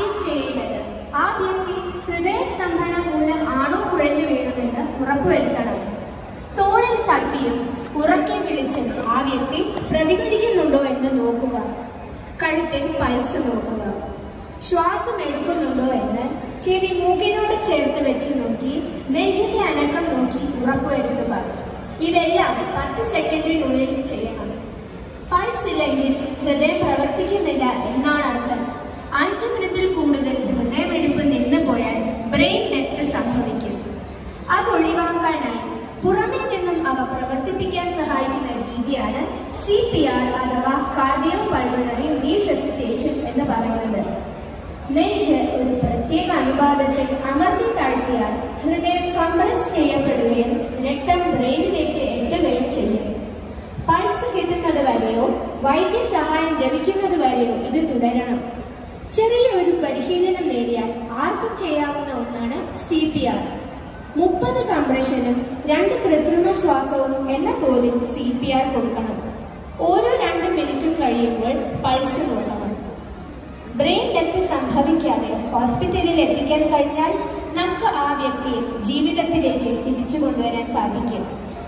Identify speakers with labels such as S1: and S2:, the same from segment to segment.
S1: ആദ്യം ചെയ്യേണ്ടത് ആ വ്യക്തി ഹൃദയസ്തംഭനം മൂലം ആണോ കുഴഞ്ഞു വീണതെന്ന് ഉറപ്പുവരുത്തണം തോളിൽ തട്ടിയും ഉറക്കെ വിളിച്ചും ആ വ്യക്തി പ്രതികരിക്കുന്നുണ്ടോ എന്ന് നോക്കുക കഴുത്തിൽ പൾസ് നോക്കുക ശ്വാസം എടുക്കുന്നുണ്ടോ എന്ന് ചെവി മൂക്കിനോട് ചേർത്ത് വെച്ച് നോക്കി നെഞ്ചിന്റെ അനക്കം നോക്കി ഉറപ്പുവരുത്തുക ഇതെല്ലാം പത്ത് സെക്കൻഡിനുള്ളിൽ ചെയ്യണം പൾസ് ഇല്ലെങ്കിൽ ഹൃദയം പ്രവർത്തിക്കുന്നില്ല എന്നാണ് അർത്ഥം അഞ്ച് മിനിറ്റിൽ കൂടുതൽ ഹൃദയമെടുപ്പ് നിന്ന് പോയാൽ ബ്രെയിൻ ഡെത്ത് സംഭവിക്കും അത് ഒഴിവാക്കാനായി പുറമേ നിന്നും അവ പ്രവർത്തിപ്പിക്കാൻ സഹായിക്കുന്ന രീതിയാണ് സി പി ആർ അഥവാ കാർഡിയോ പൾമണറി റീസസിറ്റേഷൻ എന്ന് പറയുന്നത് നെഞ്ച് ഒരു പ്രത്യേക അനുപാതത്തിൽ അമർത്തി താഴ്ത്തിയാൽ ഹൃദയം കംപ്രസ് ചെയ്യപ്പെടുകയും രക്തം ബ്രെയിനിലേക്ക് എത്തുകയും ചെയ്യും പൾസ് കിട്ടുന്നത് വരെയോ വൈദ്യസഹായം ലഭിക്കുന്നത് വരെയോ ഇത് തുടരണം ചെറിയ ഒരു പരിശീലനം നേടിയാൽ ആർക്കും ചെയ്യാവുന്ന ഒന്നാണ് സി പി ആർ മുപ്പത് കംപ്രഷനും രണ്ട് കൃത്രിമ ശ്വാസവും എന്ന തോതിൽ സി പി ആർ കൊടുക്കണം ഓരോ രണ്ട് മിനിറ്റും കഴിയുമ്പോൾ പൾസ് നോക്കണം ബ്രെയിൻ ഡെത്ത് സംഭവിക്കാതെ ഹോസ്പിറ്റലിൽ എത്തിക്കാൻ കഴിഞ്ഞാൽ നമുക്ക് ആ വ്യക്തിയെ ജീവിതത്തിലേക്ക് തിരിച്ചു കൊണ്ടുവരാൻ സാധിക്കും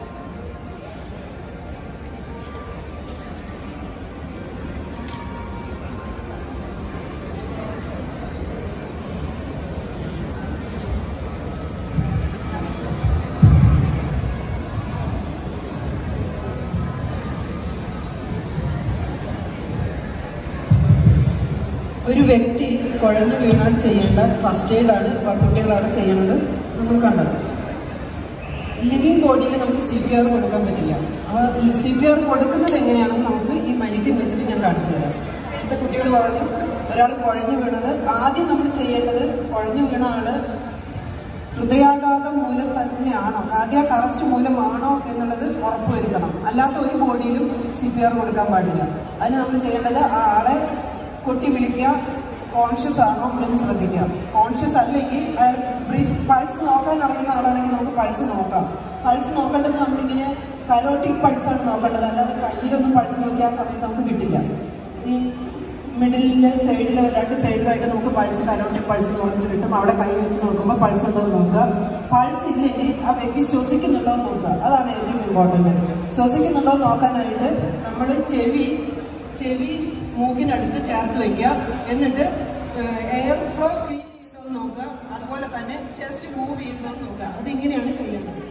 S2: ഒരു വ്യക്തി കുഴഞ്ഞു വീണാൽ ചെയ്യേണ്ട ഫസ്റ്റ് എയ്ഡാണ് കുട്ടികളാണ് ചെയ്യണത് നമ്മൾ കണ്ടത് ലിവിങ് ബോഡിയിൽ നമുക്ക് സി പി ആർ കൊടുക്കാൻ പറ്റില്ല അപ്പോൾ ഈ സി പി ആർ കൊടുക്കുന്നത് എങ്ങനെയാണെന്ന് നമുക്ക് ഈ മനിക്കും വെച്ചിട്ട് ഞാൻ കാണിച്ചു തരാം നേരത്തെ കുട്ടികൾ പറഞ്ഞു ഒരാൾ കുഴഞ്ഞു വീണത് ആദ്യം നമ്മൾ ചെയ്യേണ്ടത് കുഴഞ്ഞു വീണ ആള് ഹൃദയാഘാതം മൂലം തന്നെയാണോ കാർഡിയാക് അറസ്റ്റ് മൂലമാണോ എന്നുള്ളത് ഉറപ്പുവരുത്തണം അല്ലാത്ത ഒരു ബോഡിയിലും സി പി ആർ കൊടുക്കാൻ പാടില്ല അതിന് നമ്മൾ ചെയ്യേണ്ടത് ആ ആളെ കൊട്ടി വിളിക്കുക കോൺഷ്യസ് ആണോ എന്ന് ശ്രദ്ധിക്കുക കോൺഷ്യസ് അല്ലെങ്കിൽ അയാൾ ബ്രീത്ത് പൾസ് നോക്കാൻ അറിയുന്ന ആളാണെങ്കിൽ നമുക്ക് പൾസ് നോക്കാം പൾസ് നോക്കേണ്ടത് നമ്മളിങ്ങനെ കരോട്ടിക് പൾസാണ് നോക്കേണ്ടത് അല്ലാതെ കയ്യിലൊന്നും പൾസ് നോക്കിയ ആ സമയത്ത് നമുക്ക് കിട്ടില്ല ഈ മിഡിലിലെ സൈഡിൽ രണ്ട് സൈഡിലായിട്ട് നമുക്ക് പൾസ് കരോട്ടിക് പൾസ് എന്ന് പറഞ്ഞിട്ട് കിട്ടും അവിടെ കൈ വെച്ച് നോക്കുമ്പോൾ പൾസ് ഉണ്ടോ എന്ന് നോക്കുക പൾസ് ഇല്ലെങ്കിൽ ആ വ്യക്തി ശ്വസിക്കുന്നുണ്ടോ എന്ന് നോക്കുക അതാണ് ഏറ്റവും ഇമ്പോർട്ടൻറ്റ് ശ്വസിക്കുന്നുണ്ടോ എന്ന് നോക്കാനായിട്ട് നമ്മൾ ചെവി ചെവി മൂക്കിനടുത്ത് ചേർത്ത് വയ്ക്കുക എന്നിട്ട് എയർ ഫ്ലോ ഫ്രീ ചെയ്യുന്നുണ്ടോ എന്ന് നോക്കുക അതുപോലെ തന്നെ ചെസ്റ്റ് മൂവ് ചെയ്യുന്നുണ്ടോ എന്ന് നോക്കുക അതിങ്ങനെയാണ് ചെയ്യേണ്ടത്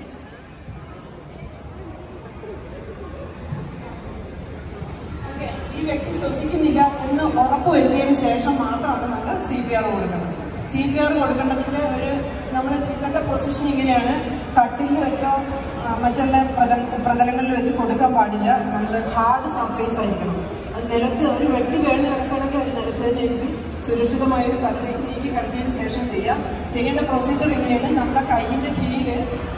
S2: ഓക്കേ, ഈ വ്യക്തി ശ്വസിക്കുന്നില്ല എന്ന് ഉറപ്പ് വരുത്തിയതിന് ശേഷം മാത്രമാണ് നമ്മൾ സി പി ആർ കൊടുക്കേണ്ടത് സി പി ആർ കൊടുക്കേണ്ടതിന്റെ ഒരു നമ്മൾ നിൽക്കേണ്ട പൊസിഷൻ ഇങ്ങനെയാണ് കട്ടിൽ വെച്ചോ ആ, മറ്റുള്ള പ്രതല പ്രതലങ്ങളിൽ വെച്ച് കൊടുക്കാൻ പാടില്ല നമ്മൾ ഹാർഡ് സർഫേസ് ആയിരിക്കണം അത് നിലത്ത് ഒരു വെട്ടി വീണ് കിടക്കണമെങ്കിൽ ഒരു നിലത്ത് തന്നെ ആയിരിക്കും സുരക്ഷിതമായ ഒരു സ്ഥലത്തേക്ക് നീക്കി കിടത്തിയതിന് ശേഷം ചെയ്യാം ചെയ്യേണ്ട പ്രൊസീജിയർ ഇങ്ങനെയാണ് നമ്മുടെ കൈയിന്റെ ഹീല്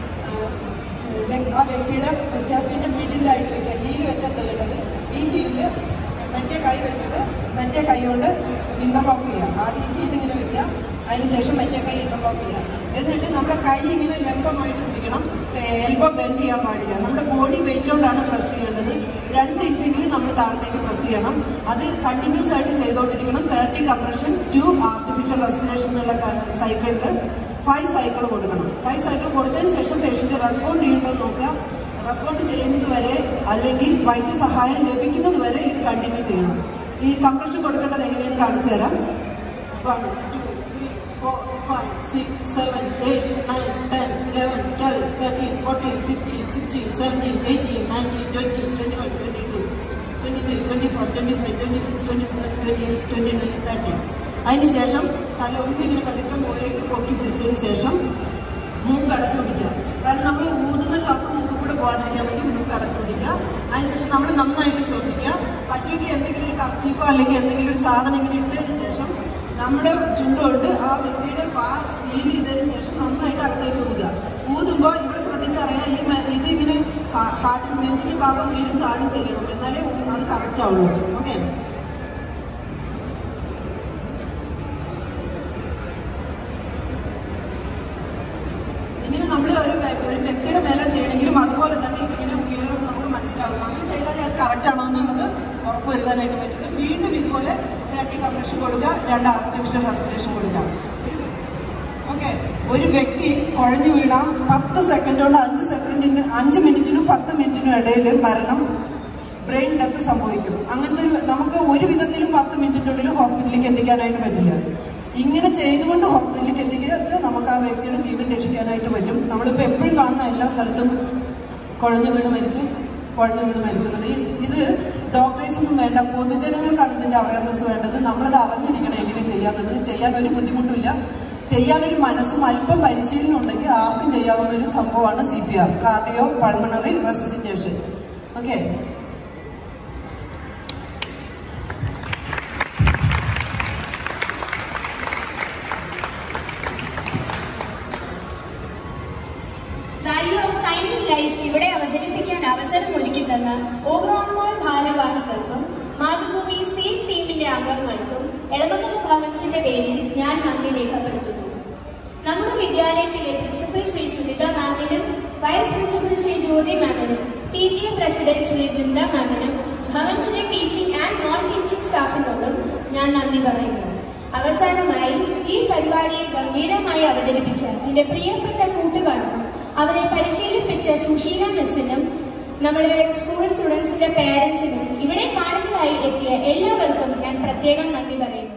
S2: ആ വ്യക്തിയുടെ ചെസ്റ്റിന്റെ മിഡിലായിട്ട് വെക്കുക ഹീൽ വെച്ചാൽ ചെയ്യേണ്ടത് ഈ ഹീലില് മറ്റേ കൈ വെച്ചിട്ട് മറ്റേ കൈ കൊണ്ട് ഇന്റർലോക്ക് ചെയ്യുക ആദ്യം ഹീൽ ഇങ്ങനെ വെക്കുക അതിനുശേഷം മറ്റേ കൈ ഇന്റർലോക്ക് ചെയ്യുക എന്നിട്ട് നമ്മുടെ കൈ ഇങ്ങനെ ലംബമായിട്ട് പിടിക്കണം എൽബോ ബെൻഡ് ചെയ്യാൻ പാടില്ല നമ്മുടെ ബോഡി വെയിറ്റ് കൊണ്ടാണ് പ്രസ് ചെയ്യേണ്ടത് രണ്ട് ഇഞ്ചെങ്കിലും നമ്മൾ താഴത്തേക്ക് പ്രസ് ചെയ്യണം അത് കണ്ടിന്യൂസ് ആയിട്ട് ചെയ്തുകൊണ്ടിരിക്കണം thirty compression two artificial respiration എന്നുള്ള സൈക്കിളിൽ ഫൈവ് സൈക്കിൾ കൊടുക്കണം ഫൈവ് സൈക്കിൾ കൊടുത്തതിന് ശേഷം പേഷ്യന്റ് റെസ്പോണ്ട് ചെയ്യുന്നുണ്ടോ എന്ന് നോക്കുക റെസ്പോണ്ട് ചെയ്യുന്നത് വരെ അല്ലെങ്കിൽ വൈദ്യസഹായം ലഭിക്കുന്നത് വരെ ഇത് കണ്ടിന്യൂ ചെയ്യണം ഈ കംപ്രഷൻ കൊടുക്കേണ്ടത് എങ്ങനെയെന്ന് കാണിച്ചു തരാം one two three four five six seven eight nine ten eleven twelve thirteen fourteen fifteen sixteen seventeen eighteen nineteen twenty twenty one twenty two twenty three twenty four twenty five twenty six twenty seven twenty eight twenty nine thirty അതിനുശേഷം തല ഒന്നിങ്ങനെ പതുക്കെ മുകളിലേക്ക് പൊക്കി പിടിച്ചതിന് ശേഷം മൂക്ക് അടച്ചു പിടിക്കുക കാരണം നമ്മൾ ഊതുന്ന ശ്വാസം മൂക്ക് കൂടെ പോകാതിരിക്കാൻ വേണ്ടി മൂക്ക് അടച്ചു പിടിക്കുക അതിനുശേഷം നമ്മൾ നന്നായിട്ട് ശ്വസിക്കുക പറ്റുമെങ്കിൽ എന്തെങ്കിലും ഒരു കർച്ചീഫോ അല്ലെങ്കിൽ എന്തെങ്കിലും ഒരു സാധനം ഇങ്ങനെ ഇട്ടതിന് ശേഷം നമ്മുടെ ചുണ്ടുകൊണ്ട് ആ വ്യക്തിയുടെ വാ സീൽ ചെയ്തതിന് ശേഷം നന്നായിട്ട് അകത്തേക്ക് ഊതുക ഊതുമ്പോൾ ഇവിടെ ശ്രദ്ധിച്ചറിയാം ഈ മ- ഇത് ഇങ്ങനെ ഹാർട്ടിൽ നെഞ്ചിന്റെ ഭാഗം ഉയരും താഴും ചെയ്യണം എന്നാലേ ഊ- അത് കറക്റ്റ് ആവുള്ളൂ ഓക്കെ ഇങ്ങനെ നമ്മൾ ഒരു വ്യ- ഒരു വ്യക്തിയുടെ മേലെ ചെയ്യണമെങ്കിലും അതുപോലെ തന്നെ ഇതിങ്ങനെ ഉയരുമെന്ന് നമുക്ക് മനസ്സിലാവും അങ്ങനെ ചെയ്താലേ അത് കറക്റ്റ് ആണോ എന്നുള്ളത് ഉറപ്പുവരുത്താനായിട്ട് പറ്റുള്ളൂ വീണ്ടും ഇതുപോലെ തട്ടി കംപ്രഷൻ കൊടുക്കുക രണ്ട് ആർട്ടിഫിഷ്യൽ റെസ്പിറേഷൻ കൊടുക്കുക ഓക്കെ ഒരു വ്യക്തി കുഴഞ്ഞു വീണ പത്ത് സെക്കൻഡ് കൊണ്ട് അഞ്ച് സെക്കൻഡിന് അഞ്ച് മിനിറ്റിനും പത്ത് മിനിറ്റിനും ഇടയിൽ മരണം ബ്രെയിൻ ഡെത്ത് സംഭവിക്കും അങ്ങനത്തെ ഒരു നമുക്ക് ഒരു വിധത്തിലും പത്ത് മിനിറ്റിൻ്റെ ഉള്ളിൽ ഹോസ്പിറ്റലിലേക്ക് എത്തിക്കാനായിട്ട് പറ്റില്ല ഇങ്ങനെ ചെയ്തുകൊണ്ട് ഹോസ്പിറ്റലിലേക്ക് എത്തിക്കുക വെച്ചാൽ നമുക്ക് ആ വ്യക്തിയുടെ ജീവൻ രക്ഷിക്കാനായിട്ട് പറ്റും നമ്മളിപ്പോൾ എപ്പോഴും കാണുന്ന എല്ലാ സ്ഥലത്തും കുഴഞ്ഞു വീണ് മരിച്ചു കുഴഞ്ഞു വീണ് മരിച്ചു എന്നത് ഈ ഇത് ഡോക്ടേഴ്സൊന്നും വേണ്ട പൊതുജനങ്ങൾക്കാണ് ഇതിന്റെ അവയർനെസ് വേണ്ടത് നമ്മളത് അറിഞ്ഞിരിക്കണം എങ്ങനെ ചെയ്യാന്നുള്ളത് ചെയ്യാൻ ഒരു ബുദ്ധിമുട്ടില്ല ചെയ്യാനൊരു മനസ്സും അല്പം പരിശീലനം ഉണ്ടെങ്കിൽ ആർക്കും ചെയ്യാവുന്ന ഒരു സംഭവമാണ് C P R cardiopulmonary resuscitation okay
S1: value of time in life ഇവിടെ അവതരിപ്പിക്കാൻ അവസരം ഒരുക്കി തന്ന ഓഗ്രോൺമോൾ ഭാരവാഹികൾക്കും മാതൃഭൂമി സ്റ്റേറ്റ് ടീമിന്റെ അംഗങ്ങൾക്കും എളമക്കര ഭവൻസിന്റെ പേരിൽ ഞാൻ നന്ദി രേഖപ്പെടുത്തുന്നു നമ്മുടെ വിദ്യാലയത്തിലെ പ്രിൻസിപ്പൽ ശ്രീ സുനിത മാമിനും വൈസ് പ്രിൻസിപ്പൽ ശ്രീ ജ്യോതി മാമിനും P T A president Shri Brinda മാമിനും ഭവൻസിലെ ടീച്ചിങ് ആൻഡ് നോൺ ടീച്ചിങ് സ്റ്റാഫിനോടും ഞാൻ നന്ദി പറയുന്നു അവസാനമായി ഈ പരിപാടിയെ ഗംഭീരമായി അവതരിപ്പിച്ച എന്റെ പ്രിയപ്പെട്ട കൂട്ടുകാർക്കും അവരെ പരിശീലിപ്പിച്ച സുശീല മിസ്സിനും നമ്മുടെ സ്കൂൾ സ്റ്റുഡൻസിന്റെ പേരൻസിനും ഇവിടെ കാണുന്നതായി എത്തിയ എല്ലാവർക്കും ഞാൻ പ്രത്യേകം നന്ദി പറയുന്നു